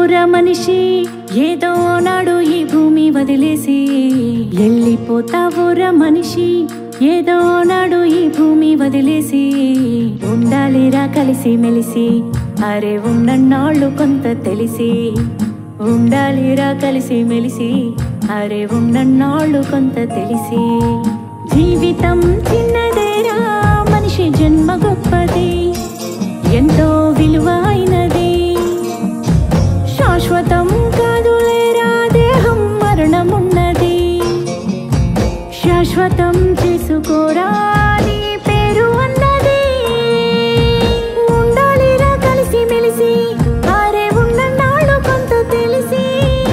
వెళ్ళిపోతావురా మనిషి ఏదో నాడు ఈ భూమి వదిలేసి వెళ్ళిపోతావురా మనిషి ఏదో నాడు ఈ భూమి వదిలేసి ఉండాలిరా కలిసి మెలిసి అరే ఉన్నన్నాళ్ళు కొంత తెలిసి ఉండాలిరా కలిసి మెలిసి అరే ఉన్నన్నాళ్ళు కొంత తెలిసి జీవితం చిన్నదేరా మనిషి జన్మ గొప్పది ఎంతో విలువైనది శాశ్వతం కాదులేరా దేహం మరణమున్నది శాశ్వతం చేసుకోరా నీ పేరు అన్నది ఉండాలిరా కలిసి మెలిసి ఆరే ఉన్న నాళ్ళు కొంత తెలిసి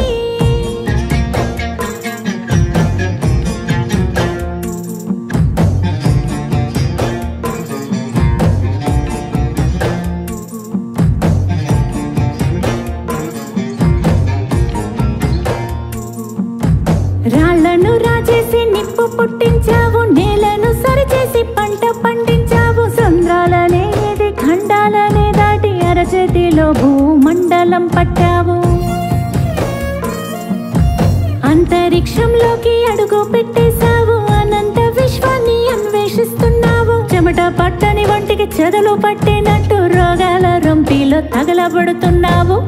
రాళ్లను రాజేసి నిప్పు పుట్టించావు నేలను సరిచేసి పంట పండించావు సంద్రాలనే ఏది ఖండాలనే దాటి అరచేతిలో భూమండలం పట్టావు అంతరిక్షంలోకి అడుగు పెట్టేశావు అనంత విశ్వాన్ని అన్వేషిస్తున్నావు చెమట పట్టని వంటికి చెదలు పట్టినట్టు రోగాల రొంపిలో తగలబడుతున్నావు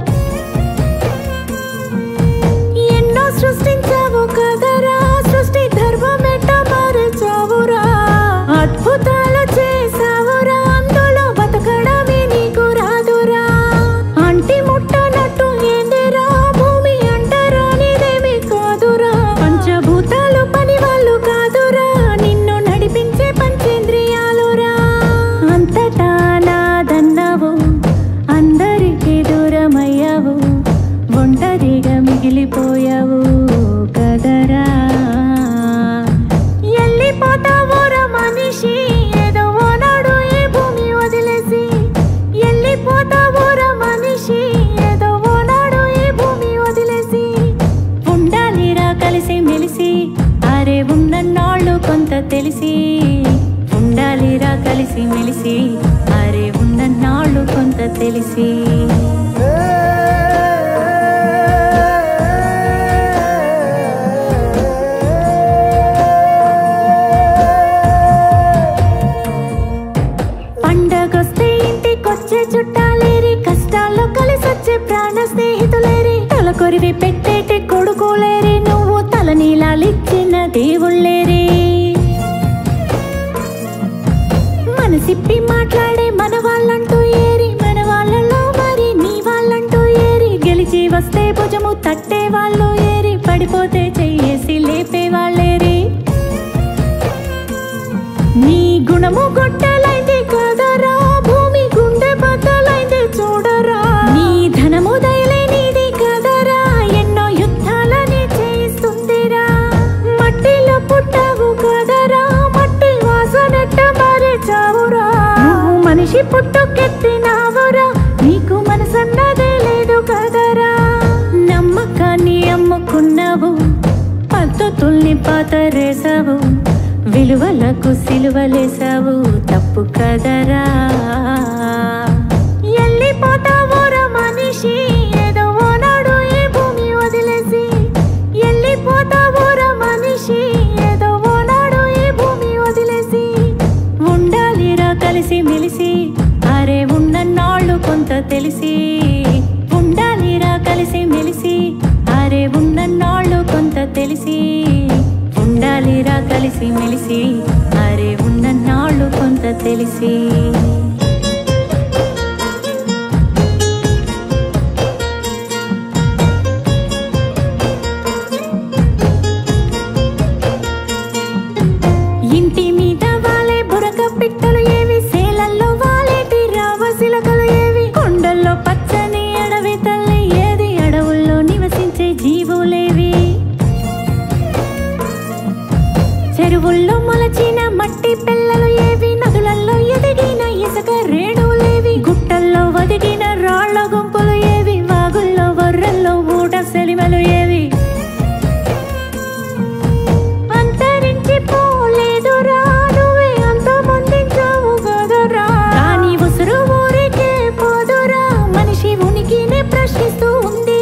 ఎన్నో సృష్టించావు కదరా సృష్టి ధర్మమెట్ట మార్చావురా అద్భుతాలు చేసావురా అందులో బతకడమే నీకు రాదురా అంటి ముట్టనట్టు ఏందిరా భూమి అంటారా నీదేమి కాదురా పంచభూతాలు పని వాళ్ళు కాదురా నిన్ను నడిపించే పంచేంద్రియాలురా అంతటా నాదన్నావు అందరికీ దూరమయ్యావు ఒంటరిగా మిగిలిపోయావు కదరా ఎల్లిపోతావురా మనిషి ఏదో ఓనాడు ఈ భూమి వదిలేసి ఎల్లిపోతావురా మనిషి ఏదో ఓనాడు ఈ భూమి వదిలేసి ఉండాలిరా కలిసి మెలిసి అరే ఉన్నన్నాళ్ళు కొంత తెలిసి ఉండాలిరా కలిసి మెలిసి అరే ఉన్నన్నాళ్ళు కొంత తెలిసి పండగొస్తే ఇంటికొచ్చే చుట్టాలేరి కష్టాల్లో కలిసొచ్చే ప్రాణ స్నేహితులేరి తల కొరివి పెట్టేటి కొడుకోలేరి నువ్వు తల నీలాలిచ్చిన దేవుళ్ళేరి మనసిప్పి మాట్లాడే మన వాళ్ళంటూ ఏరి మన వాళ్ళలో మరి నీ వాళ్ళంటూ ఏరి గెలిచి వస్తే భుజము తట్టే వాళ్ళు ఏరి పడిపోతే చెయ్యేసి లేపే వాళ్ళేరి నీ గుణము గొట్టలైంది కదరా భూమి గుండె బద్దలైంది చూడరా నీ ధనము దయలేనిది కదరా ఎన్నో యుద్ధాలని చేయిస్తుందిరా మట్టిలో పుట్టావు కదరా మట్టి వాసనెట్ట మారే చావురా నువ్వు మనిషి పుట్టుకెత్తినావురా నీకు మనసన్నదే లేదు కదరా నమ్మకాన్ని అమ్ముకున్నావు పద్ధతుల్ని పాతరేసావు విలువలకు సిలువలేసావు తప్పు కదరా ఎల్లిపోతావురా మనిషి ఏదో ఓనాడు ఈ భూమి వదిలేసి ఎల్లిపోతావురా మనిషి ఏదో ఓనాడు ఈ భూమి వదిలేసి ఉండాలిరా కలిసి మెలిసి అరే ఉన్నన్నాళ్ళు కొంత తెలిసి ఉండాలిరా కలిసి మెలిసి అరే ఉన్నన్నాళ్ళు కొంత తెలిసి ఉండాలిరా కలిసి మెలిసి అరే ఉన్నన్నాళ్ళు కొంత తెలిసి ఇంటి మీద వాలే బురక పిట్టలు ఏవి సేలల్లో వాలేటి రావసిలకలు ఏవి కొండల్లో పచ్చని అడవి తల్లి ఏది అడవుల్లో నివసించే జీవులేవి చెరువుల్లో మొలచిన మట్టి పిల్లలు ఏవి నదులలో ఎదిగిన ఇసుక రేణువులేవి గుట్టల్లో ఒదిగిన రాళ్ల గుంపులు ఏవి వాగుల్లో వర్రల్లో ఊట సెలిమలు ఏవి అంతరించి పోలేదురా నువ్వే అంతమొందించావు కదరా కానీ ఉసురు ఊరికే పోదురా మనిషి ఉనికినే ప్రశ్నిస్తూ ఉంది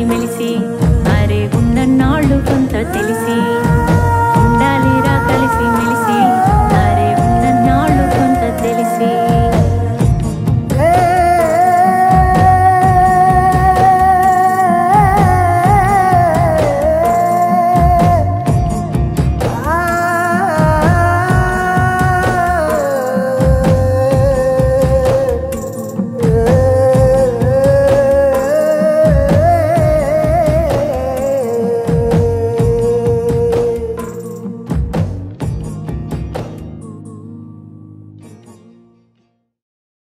మెలిసి